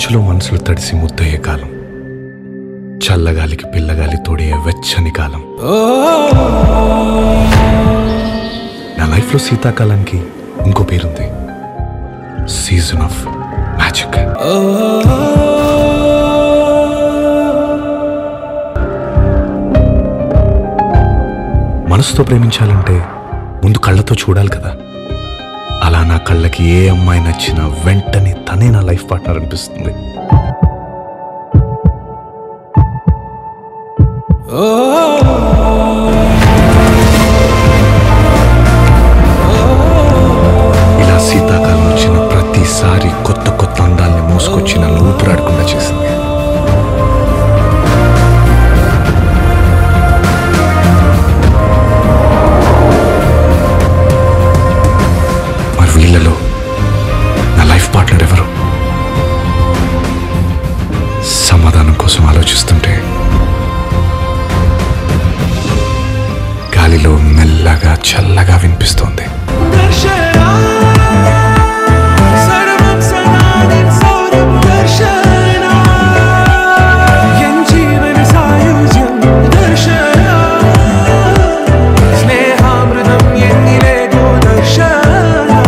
మంచులో మనసులు తడిసి ముద్దయ్యే కాలం చల్లగాలికి పిల్లగాలి తోడే వెచ్చని కాలం నా లైఫ్లో శీతాకాలానికి ఇంకో పేరుంది సీజన్ ఆఫ్ మ్యాజిక్ మనసుతో ప్రేమించాలంటే ముందు కళ్ళతో చూడాలి కదా అలా నా కళ్ళకి ఏ అమ్మాయి నచ్చినా వెంటనే తనే నా లైఫ్ పార్ట్నర్ అనిపిస్తుంది ఇలా శీతాకాలం వచ్చిన ప్రతిసారి కొత్త కొత్త అందాల్ని మోసుకొచ్చి నన్ను ఊపిరాడకుండా చేసింది మరి వీళ్ళలో నా లైఫ్ పార్ట్నర్ ఎవరు సమాధానం కోసం ఆలోచిస్తుంటే గాలిలో మెల్లగా చల్లగా వినిపిస్తోంది దర్శనా సర్వం సనాదిన్ సౌరం దర్శనా ఎన్ జీవన సాయుజ్యం దర్శనా స్నేహామృతం ఎన్నిలేగో దర్శనా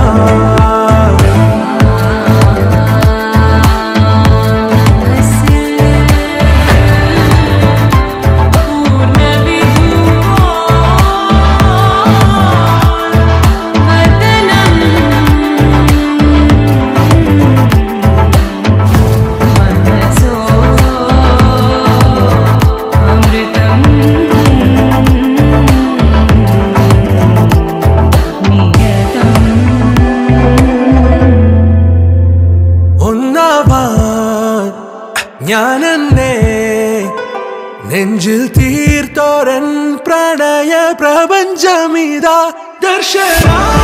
ഒന്നാവാൻ ഞാനെന്നെ നെഞ്ചിൽ തീർത്തോരൻ പ്രണയ പ്രപഞ്ചമിതാ ദർശന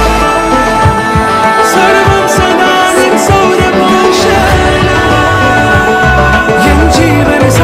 സർവം സദാ നിൻ സൗരം ദർശന എൻ ജീവന